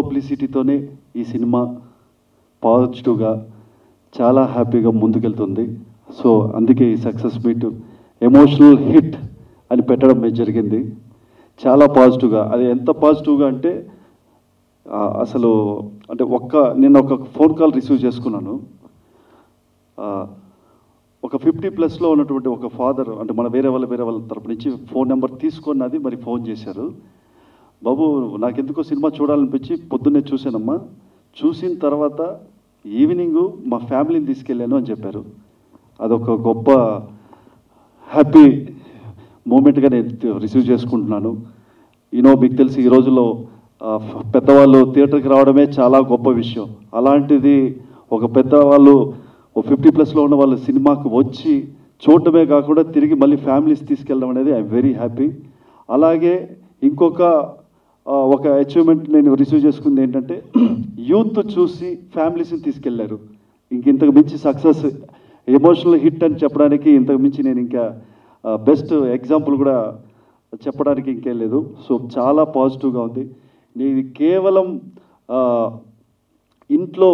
పబ్లిసిటీతోనే ఈ సినిమా పాజిటివ్గా చాలా హ్యాపీగా ముందుకెళ్తుంది సో అందుకే ఈ సక్సెస్ మీట్ ఎమోషనల్ హిట్ అని పెట్టడం మీద జరిగింది చాలా పాజిటివ్గా అది ఎంత పాజిటివ్గా అంటే ఆ, అసలు అంటే ఒక్క నిన్న ఒక ఫోన్ కాల్ రిసీవ్ చేసుకున్నాను ఆ, ఒక ఫిఫ్టీ ప్లస్లో ఉన్నటువంటి ఒక ఫాదర్ అంటే మన వేరే వాళ్ళ వేరే వాళ్ళ తరపు నుంచి ఫోన్ నెంబర్ తీసుకున్నది మరి ఫోన్ చేశారు బాబు నాకెందుకో సినిమా చూడాలనిపించి పొద్దున్నే చూశానమ్మా చూసిన తర్వాత ఈవినింగ్ మా ఫ్యామిలీని తీసుకెళ్ళాను అని చెప్పారు అదొక గొప్ప హ్యాపీ మూమెంట్గా నేను రిసీవ్ చేసుకుంటున్నాను ఈనో మీకు తెలిసి ఈ రోజుల్లో ఆ, పెద్దవాళ్ళు థియేటర్కి రావడమే చాలా గొప్ప విషయం అలాంటిది ఒక పెద్దవాళ్ళు ఓ ఫిఫ్టీ ప్లస్లో ఉన్న వాళ్ళు సినిమాకు వచ్చి చూడటమే కాకుండా తిరిగి మళ్ళీ ఫ్యామిలీస్ తీసుకెళ్ళడం అనేది ఐఎమ్ వెరీ హ్యాపీ అలాగే ఇంకొక ఆ, ఒక అచీవ్మెంట్ నేను రిసీవ్ చేసుకుంది ఏంటంటే యూత్ చూసి ఫ్యామిలీస్ని తీసుకెళ్లారు ఇంక ఇంతకు మించి సక్సెస్ ఎమోషనల్ హిట్ అని చెప్పడానికి ఇంతకు మించి నేను ఇంకా బెస్ట్ ఎగ్జాంపుల్ కూడా చెప్పడానికి ఇంకేం లేదు సో చాలా పాజిటివ్గా ఉంది నేను కేవలం ఆ, ఇంట్లో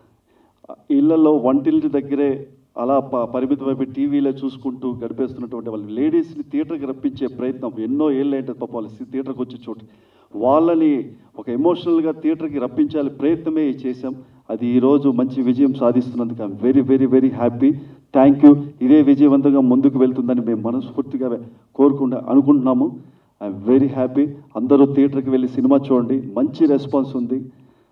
ఇళ్లలో వంటింటి దగ్గరే అలా ప పరిమితమైపోయి టీవీలో చూసుకుంటూ గడిపేస్తున్నటువంటి వాళ్ళ లేడీస్ని థియేటర్కి రప్పించే ప్రయత్నం ఎన్నో ఏళ్ళు ఏంటది పాప వాళ్ళు థియేటర్కి వచ్చే చోటు వాళ్ళని ఒక ఎమోషనల్గా థియేటర్కి రప్పించాలి ప్రయత్నమే చేశాం అది ఈరోజు మంచి విజయం సాధిస్తున్నందుకు I'm very very very happy thank you ఇదే విజయవంతంగా ముందుకు వెళ్తుందని మేము మనస్ఫూర్తిగా కోరుకుంటా అనుకుంటున్నాము ఐఎమ్ వెరీ హ్యాపీ అందరూ థియేటర్కి వెళ్ళి సినిమా చూడండి మంచి రెస్పాన్స్ ఉంది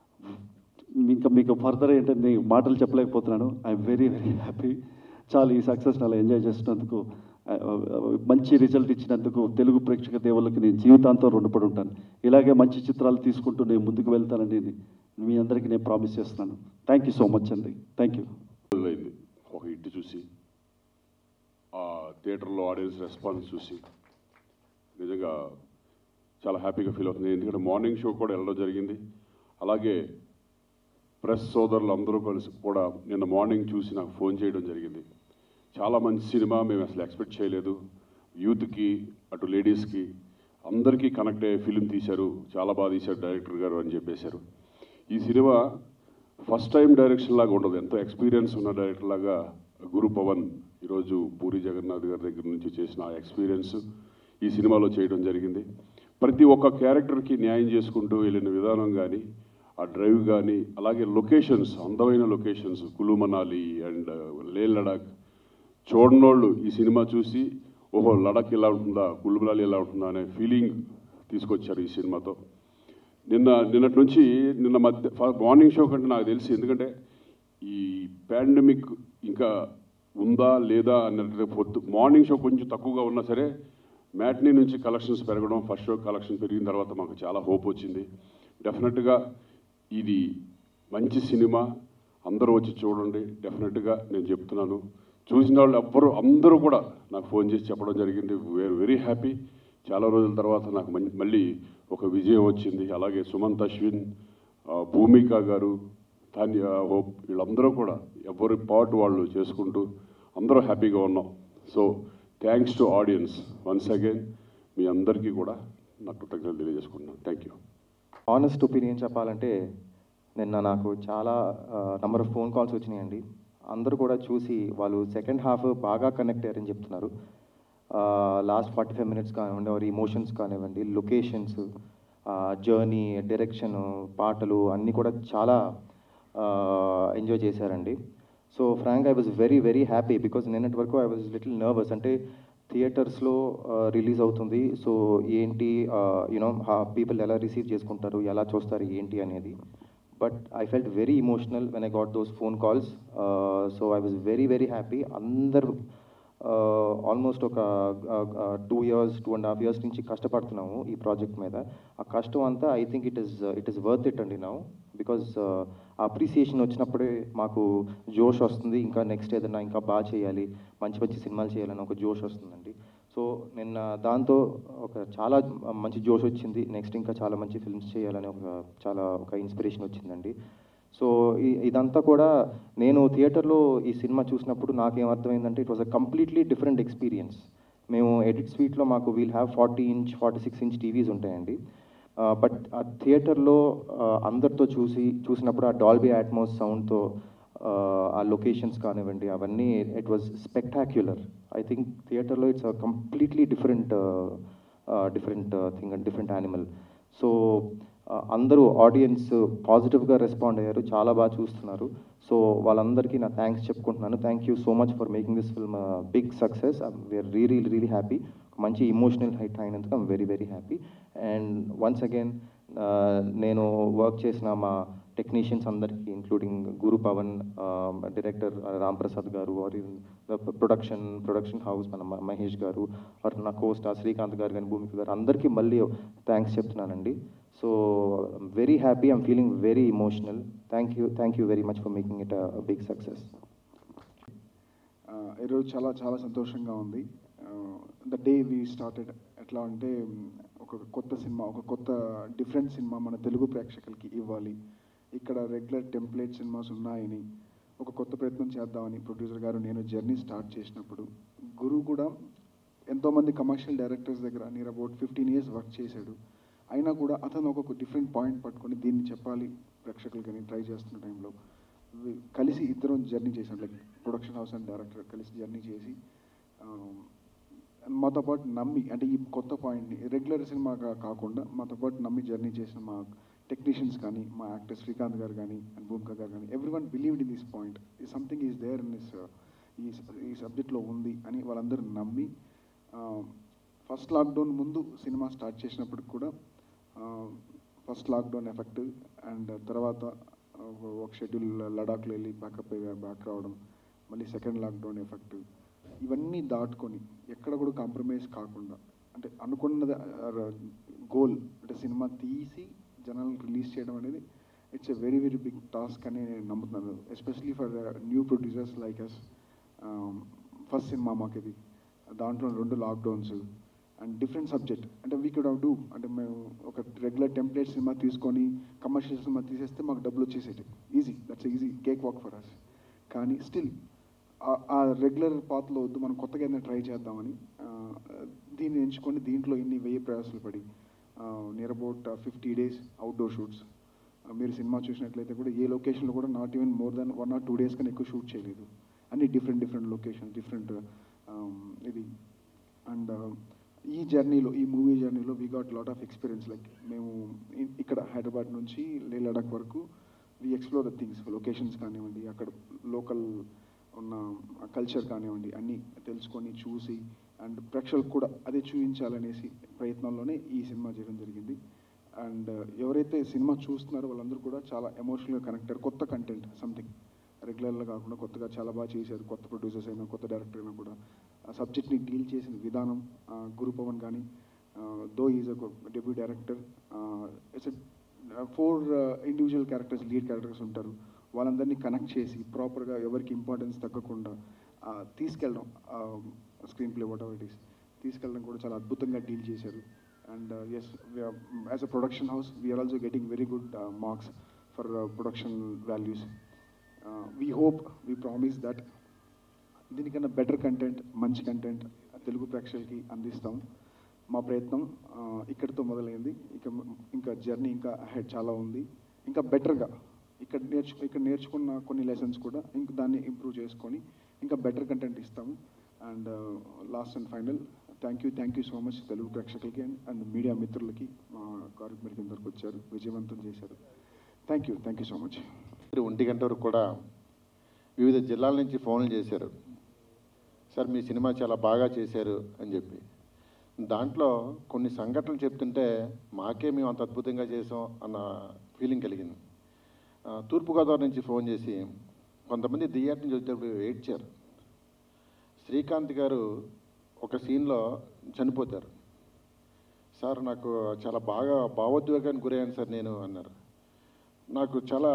ఇంకా మీకు ఫర్దర్ ఏంటంటే నేను మాటలు చెప్పలేకపోతున్నాను ఐఎమ్ వెరీ వెరీ హ్యాపీ చాలా ఈ సక్సెస్ని అలా ఎంజాయ్ చేసినందుకు ఆ, ఆ, మంచి రిజల్ట్ ఇచ్చినందుకు తెలుగు ప్రేక్షక దేవుళ్ళకి నేను జీవితాంతం రుణపడి ఉంటాను ఇలాగే మంచి చిత్రాలు తీసుకుంటూ నేను ముందుకు వెళ్తానని మీ అందరికీ నేను ప్రామిస్ చేస్తున్నాను థ్యాంక్ యూ సో మచ్ అండి థ్యాంక్ యూ అయింది ఒక హిట్ చూసి ఆ థియేటర్లో ఆడియన్స్ రెస్పాన్స్ చూసి నిజంగా చాలా హ్యాపీగా ఫీల్ అవుతుంది ఎందుకంటే మార్నింగ్ షో కూడా వెళ్ళడం జరిగింది అలాగే ప్రెస్ సోదరులు అందరూ కలిసి కూడా నిన్న మార్నింగ్ చూసి నాకు ఫోన్ చేయడం జరిగింది చాలా మంచి సినిమా మేము అసలు ఎక్స్పెక్ట్ చేయలేదు యూత్కి అటు లేడీస్కి అందరికీ కనెక్ట్ అయ్యే ఫిలిం తీశారు చాలా బాగా తీశారు డైరెక్టర్ గారు అని చెప్పేశారు ఈ సినిమా ఫస్ట్ టైం డైరెక్షన్ లాగా ఉండదు ఎంతో ఎక్స్పీరియన్స్ ఉన్న డైరెక్టర్ లాగా గురు పవన్ ఈరోజు పూరి జగన్నాథ్ గారి దగ్గర నుంచి చేసిన ఆ ఎక్స్పీరియన్స్ ఈ సినిమాలో చేయడం జరిగింది ప్రతి ఒక్క క్యారెక్టర్కి న్యాయం చేసుకుంటూ వెళ్ళిన విధానం కానీ ఆ డ్రైవ్ కానీ అలాగే లొకేషన్స్ అందమైన లొకేషన్స్ కులు మనాలి అండ్ లే లడాక్ చూడనోళ్ళు ఈ సినిమా చూసి ఓహో లడాక్ ఇలా ఉంటుందా కులు మనాలి ఇలా ఉంటుందా అనే ఫీలింగ్ తీసుకొచ్చారు ఈ సినిమాతో నిన్న నిన్నటి నుంచి నిన్న మధ్య ఫ- మార్నింగ్ షో కంటే నాకు తెలిసి ఎందుకంటే ఈ పాండమిక్ ఇంకా ఉందా లేదా అన్నట్టు పొద్దు మార్నింగ్ షో కొంచెం తక్కువగా ఉన్నా సరే మ్యాట్నీ నుంచి కలెక్షన్స్ పెరగడం ఫస్ట్ షో కలెక్షన్ పెరిగిన తర్వాత మాకు చాలా హోప్ వచ్చింది డెఫినెట్గా ఇది మంచి సినిమా అందరూ వచ్చి చూడండి డెఫినెట్గా నేను చెప్తున్నాను చూసిన వాళ్ళు ఎవ్వరు అందరూ కూడా నాకు ఫోన్ చేసి చెప్పడం జరిగింది వేర్ వెరీ హ్యాపీ చాలా రోజుల తర్వాత నాకు మన్- మళ్ళీ ఒక విజయం వచ్చింది అలాగే సుమంత్ అశ్విన్ ఆ, భూమిక గారు తాన్య హోప్ వీళ్ళందరూ కూడా ఎవరి పార్ట్ వాళ్ళు చేసుకుంటూ అందరూ హ్యాపీగా ఉన్నాం so thanks to audience once again మీ అందరికీ కూడా నా కృతజ్ఞతలు తెలియజేసుకుంటున్నాను థ్యాంక్ యూ ఆనెస్ట్ ఒపీనియన్ చెప్పాలంటే నిన్న నాకు చాలా నంబర్ ఆఫ్ ఫోన్ కాల్స్ వచ్చినాయండి అందరూ కూడా చూసి వాళ్ళు సెకండ్ హాఫ్ బాగా కనెక్ట్ అయ్యారని చెప్తున్నారు లాస్ట్ ఫార్టీ ఫైవ్ మినిట్స్ కానివ్వండి వారి ఇమోషన్స్ కానివ్వండి లొకేషన్స్ జర్నీ డైరెక్షన్ పాటలు అన్నీ కూడా చాలా ఎంజాయ్ చేశారండి so frank I was very very happy because నిన్నటి వరకు ఐ వాజ్ లిటిల్ నర్వస్ అంటే థియేటర్స్లో రిలీజ్ అవుతుంది సో ఏంటి యునో పీపుల్ ఎలా రిసీవ్ చేసుకుంటారు ఎలా చూస్తారు ఏంటి అనేది but I felt very emotional when I got those phone calls so I was very very happy అందరు ఆల్మోస్ట్ ఒక two years two and half years నుంచి కష్టపడుతున్నాము ఈ ప్రాజెక్ట్ మీద ఆ కష్టం అంతా I think it is it is worth it అండి నౌ బికాజ్ అప్రిసియేషన్ వచ్చినప్పుడే మాకు జోష్ వస్తుంది ఇంకా నెక్స్ట్ ఏదైనా ఇంకా బాగా చేయాలి మంచి మంచి సినిమాలు చేయాలని ఒక జోష్ వస్తుందండి సో నిన్న దాంతో ఒక చాలా మంచి జోష్ వచ్చింది నెక్స్ట్ ఇంకా చాలా మంచి ఫిల్మ్స్ చేయాలని ఒక చాలా ఒక ఇన్స్పిరేషన్ వచ్చిందండి సో ఈ- ఇదంతా కూడా నేను థియేటర్లో ఈ సినిమా చూసినప్పుడు నాకేం అర్థమైందంటే it was a completely different experience మేము ఎడిట్ స్వీట్లో మాకు we'll have forty inch forty six inch TVs ఉంటాయండి బట్ ఆ థియేటర్లో అందరితో చూసి చూసినప్పుడు ఆ డాల్బీ అట్మోస్ సౌండ్తో ఆ లొకేషన్స్ కానివ్వండి అవన్నీ it was spectacular I think థియేటర్లో it's completely different different thing and different animal so అందరూ ఆడియన్స్ పాజిటివ్గా రెస్పాండ్ అయ్యారు చాలా బాగా చూస్తున్నారు సో వాళ్ళందరికీ నా థ్యాంక్స్ చెప్పుకుంటున్నాను thank you so much for making this film big success we're really really happy మంచి ఇమోషనల్ హైట్ అయినందుకు I'm very very happy and once again నేను వర్క్ చేసిన మా టెక్నీషియన్స్ అందరికీ ఇంక్లూడింగ్ గురు పవన్ డైరెక్టర్ రామ్ ప్రసాద్ గారు ఆర్ ప్రొడక్షన్ ప్రొడక్షన్ హౌస్ మన మ- మహేష్ గారు ఆర్ నా కోస్టా శ్రీకాంత్ గారు కానీ భూమిక గారు అందరికీ మళ్ళీ థ్యాంక్స్ చెప్తున్నానండి so very happy I'm feeling very emotional thank you thank you very much for making it big success ఆ, ఈరోజు చాలా చాలా సంతోషంగా ఉంది ద డే వీ స్టార్టెడ్ ఎట్లా అంటే మ్, ఒక కొత్త సినిమా ఒక కొత్త డిఫరెంట్ సినిమా మన తెలుగు ప్రేక్షకులకి ఇవ్వాలి ఇక్కడ రెగ్యులర్ టెంప్లేట్ సినిమాస్ ఉన్నాయని ఒక కొత్త ప్రయత్నం చేద్దామని ప్రొడ్యూసర్ గారు నేను జర్నీ స్టార్ట్ చేసినప్పుడు గురు కూడా ఎంతోమంది కమర్షియల్ డైరెక్టర్స్ దగ్గర near about fifteen years work చేశాడు అయినా కూడా అతను ఒక డిఫరెంట్ పాయింట్ పట్టుకొని దీన్ని చెప్పాలి ప్రేక్షకులకని ట్రై చేస్తున్న టైంలో వి- కలిసి ఇద్దరం జర్నీ చేసాం like production house and director కలిసి జర్నీ చేసి ఆ, మాతో పాటు నమ్మి అంటే ఈ కొత్త పాయింట్ని రెగ్యులర్ సినిమాగా కాకుండా మాతో పాటు నమ్మి జర్నీ చేసిన మా టెక్నీషియన్స్ కానీ మా యాక్టర్ శ్రీకాంత్ గారు కానీ అండ్ భూమిక గారు కానీ everyone believed in this point ఈ something is there in this ఈ ఈ సబ్జెక్ట్లో ఉంది అని వాళ్ళందరూ నమ్మి ఫస్ట్ లాక్డౌన్ ముందు సినిమా స్టార్ట్ చేసినప్పటికి కూడా ఫస్ట్ లాక్డౌన్ ఎఫెక్ట్ అండ్ తర్వాత ఒక- ఒక షెడ్యూల్ లడాఖ్లో వెళ్ళి బ్యాకప్ బ్యాక్ రావడం మళ్ళీ సెకండ్ లాక్డౌన్ ఎఫెక్ట్ ఇవన్నీ దాటుకొని ఎక్కడ కూడా కాంప్రమైజ్ కాకుండా అంటే అనుకున్నది గోల్ అంటే సినిమా తీసి జనాలకు రిలీజ్ చేయడం అనేది it's a very very big task అని నేను నమ్ముతున్నాను especially for new producers like us first cinema మాకు ఇది దాంట్లో రెండు లాక్డౌన్స్ అండ్ డిఫరెంట్ సబ్జెక్ట్ అంటే వీ కుడ్ డూ అంటే మేము ఒక రెగ్యులర్ టెంప్లెట్ సినిమా తీసుకొని కమర్షియల్ సినిమా తీసేస్తే మాకు డబ్బులు వచ్చేసేటి easy that's easy cakewalk for us కానీ స్టిల్ ఆ రెగ్యులర్ పాత్లో వద్దు మనం కొత్తగా ఏదైనా ట్రై చేద్దామని ఆ, దీన్ని ఎంచుకొని దీంట్లో ఇన్ని వెయ్యి ప్రయాసాలు పడి near about fifty days outdoor shoots మీరు సినిమా చూసినట్లయితే కూడా ఏ లొకేషన్లో కూడా not even more than one or two days కన్నా ఎక్కువ షూట్ చేయలేదు అన్ని డిఫరెంట్ డిఫరెంట్ లొకేషన్ డిఫరెంట్ ఇది అండ్ ఈ జర్నీలో ఈ మూవీ జర్నీలో we got lot of experience like మేము ఇ- ఇక్కడ హైదరాబాద్ నుంచి లే లడాక్ వరకు we explore the things locations కానివ్వండి అక్కడ లోకల్ ఉన్న కల్చర్ కానివ్వండి అన్నీ తెలుసుకొని చూసి అండ్ ప్రేక్షకులకు కూడా అదే చూపించాలనేసి ప్రయత్నంలోనే ఈ సినిమా చేయడం జరిగింది అండ్ ఎవరైతే సినిమా చూస్తున్నారో వాళ్ళందరూ కూడా చాలా ఎమోషనల్గా కనెక్ట్ అయ్యారు కొత్త కంటెంట్ సంథింగ్ రెగ్యులర్గా కాకుండా కొత్తగా చాలా బాగా చేశారు కొత్త ప్రొడ్యూసర్స్ అయినా కొత్త డైరెక్టర్ అయినా కూడా ఆ సబ్జెక్ట్ని డీల్ చేసిన విధానం ఆ, గురు పవన్ కానీ though is a debut director it's four individual characters lead characters ఉంటారు వాళ్ళందరినీ కనెక్ట్ చేసి ప్రాపర్గా ఎవరికి ఇంపార్టెన్స్ తగ్గకుండా ఆ, తీసుకెళ్ళడం screenplay whatever it is తీసుకెళ్ళడం కూడా చాలా అద్భుతంగా డీల్ చేశారు and as as a production house we're also getting very good marks for production values we hope we promise that దీనికన్నా బెటర్ కంటెంట్ మంచి కంటెంట్ తెలుగు ప్రేక్షకులకి అందిస్తాం మా ప్రయత్నం ఆ, ఇక్కడితో మొదలైంది ఇక ఇంకా జర్నీ ఇంకా హెడ్ చాలా ఉంది ఇంకా బెటర్గా ఇక్కడ నేర్చు ఇక్కడ నేర్చుకున్న కొన్ని లెసన్స్ కూడా ఇంక దాన్ని ఇంప్రూవ్ చేసుకొని ఇంకా బెటర్ కంటెంట్ ఇస్తాము and last and final thank you thank you so much Telugu ప్రేక్షకులకి అండ్ అండ్ మీడియా మిత్రులకి మా కార్మికులకి అందరికి వచ్చారు విజయవంతం చేశారు thank you thank you so much రాత్రి ఒంటి గంట వరకు కూడా వివిధ జిల్లాల నుంచి ఫోన్లు చేశారు సార్ మీ సినిమా చాలా బాగా చేశారు అని చెప్పి దాంట్లో కొన్ని సంఘటనలు చెప్తుంటే మాకే మేము అంత అద్భుతంగా చేసాం అన్న ఫీలింగ్ కలిగింది ఆ, తూర్పుగోదావరి నుంచి ఫోన్ చేసి కొంతమంది థియేటర్ నుంచి వచ్చేటప్పుడు ఏడ్చారు శ్రీకాంత్ గారు ఒక సీన్లో చనిపోతారు సార్ నాకు చాలా బాగా భావోద్వేగానికి గురయ్యాను సార్ నేను అన్నారు నాకు చాలా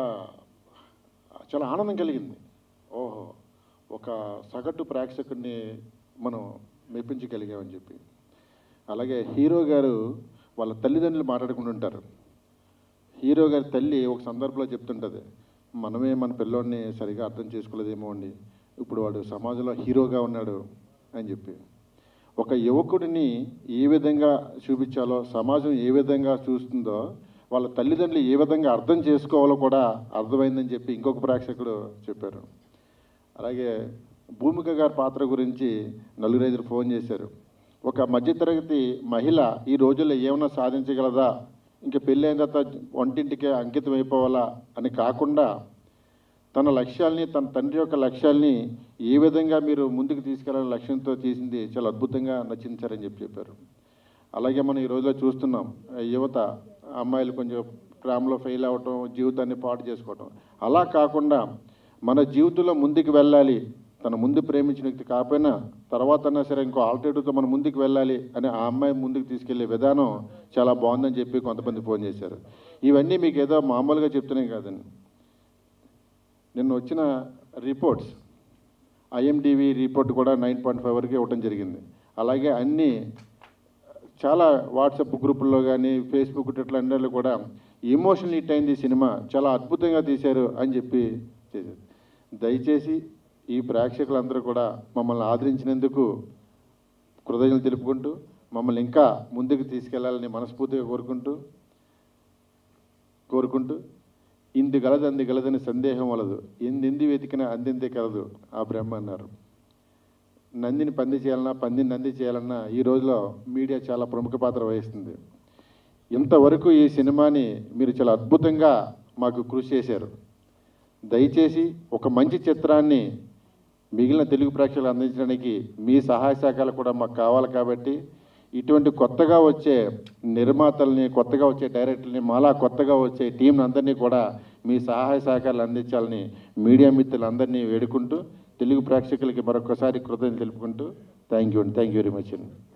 చాలా ఆనందం కలిగింది ఓహో ఒక సగటు ప్రేక్షకుడిని మనం మెప్పించగలిగామని చెప్పి అలాగే హీరో గారు వాళ్ళ తల్లిదండ్రులు మాట్లాడుకుంటుంటారు హీరో గారి తల్లి ఒక సందర్భంలో చెప్తుంటుంది మనమే మన పిల్లోడిని సరిగా అర్థం చేసుకోలేదేమో అండి ఇప్పుడు వాడు సమాజంలో హీరోగా ఉన్నాడు అని చెప్పి ఒక యువకుడిని ఏ విధంగా చూపించాలో సమాజం ఏ విధంగా చూస్తుందో వాళ్ళ తల్లిదండ్రులు ఏ విధంగా అర్థం చేసుకోవాలో కూడా అర్థమైందని చెప్పి ఇంకొక ప్రేక్షకుడు చెప్పారు అలాగే భూమిక గారి పాత్ర గురించి నలుగురైదురు ఫోన్ చేశారు ఒక మధ్యతరగతి మహిళ ఈ రోజుల్లో ఏమైనా సాధించగలదా ఇంకా పెళ్ళి అయిన తర్వాత వంటింటికే అంకితం అయిపోవాలా అని కాకుండా తన లక్ష్యాల్ని తన తండ్రి యొక్క లక్ష్యాల్ని ఏ విధంగా మీరు ముందుకు తీసుకెళ్లాలనే లక్ష్యంతో తీసింది చాలా అద్భుతంగా నచ్చించారని చెప్పి చెప్పారు అలాగే మనం ఈ రోజులో చూస్తున్నాం యువత అమ్మాయిలు కొంచెం గ్రామంలో ఫెయిల్ అవ్వటం జీవితాన్ని పాటు చేసుకోవటం అలా కాకుండా మన జీవితంలో ముందుకు వెళ్ళాలి తన ముందు ప్రేమించిన వ్యక్తి కాకపోయినా తర్వాత అన్నా సరే ఇంకో ఆల్టర్నేటివ్తో మనం ముందుకు వెళ్ళాలి అని ఆ అమ్మాయి ముందుకు తీసుకెళ్లే విధానం చాలా బాగుందని చెప్పి కొంతమంది ఫోన్ చేశారు ఇవన్నీ మీకు ఏదో మామూలుగా చెప్తున్నాయి కాదండి నిన్న వచ్చిన రిపోర్ట్స్ ఐఎండివి రిపోర్ట్ కూడా నైన్ పాయింట్ ఫైవ్ వరకు ఇవ్వడం జరిగింది అలాగే అన్ని చాలా వాట్సాప్ గ్రూపుల్లో కానీ ఫేస్బుక్ ట్విట్టర్ అన్నిలో కూడా ఎమోషనల్ హిట్ అయింది ఈ సినిమా చాలా అద్భుతంగా తీశారు అని చెప్పి చేశారు దయచేసి ఈ ప్రేక్షకులందరూ కూడా మమ్మల్ని ఆదరించినందుకు కృతజ్ఞతలు తెలుపుకుంటూ మమ్మల్ని ఇంకా ముందుకు తీసుకెళ్లాలని మనస్ఫూర్తిగా కోరుకుంటూ కోరుకుంటూ ఇంది గలదు అంది గలదని సందేహం వలదు ఎందెంది వెతికినా అందిందే కలదు ఆ బ్రహ్మ అన్నారు నందిని పంది చేయాలన్నా పందిని నంది చేయాలన్నా ఈ రోజులో మీడియా చాలా ప్రముఖ పాత్ర వహిస్తుంది ఇంతవరకు ఈ సినిమాని మీరు చాలా అద్భుతంగా మాకు కృషి చేశారు దయచేసి ఒక మంచి చిత్రాన్ని మిగిలిన తెలుగు ప్రేక్షకులు అందించడానికి మీ సహాయ సహకారాలు కూడా మాకు కావాలి కాబట్టి ఇటువంటి కొత్తగా వచ్చే నిర్మాతల్ని కొత్తగా వచ్చే డైరెక్టర్ని మాలా కొత్తగా వచ్చే టీం అందరినీ కూడా మీ సహాయ సహకారాలు అందించాలని మీడియా మిత్రులందరినీ వేడుకుంటూ తెలుగు ప్రేక్షకులకి మరొకసారి కృతజ్ఞతలు తెలుపుకుంటూ థ్యాంక్ యూ అండి థ్యాంక్ యూ వెరీ మచ్ అండి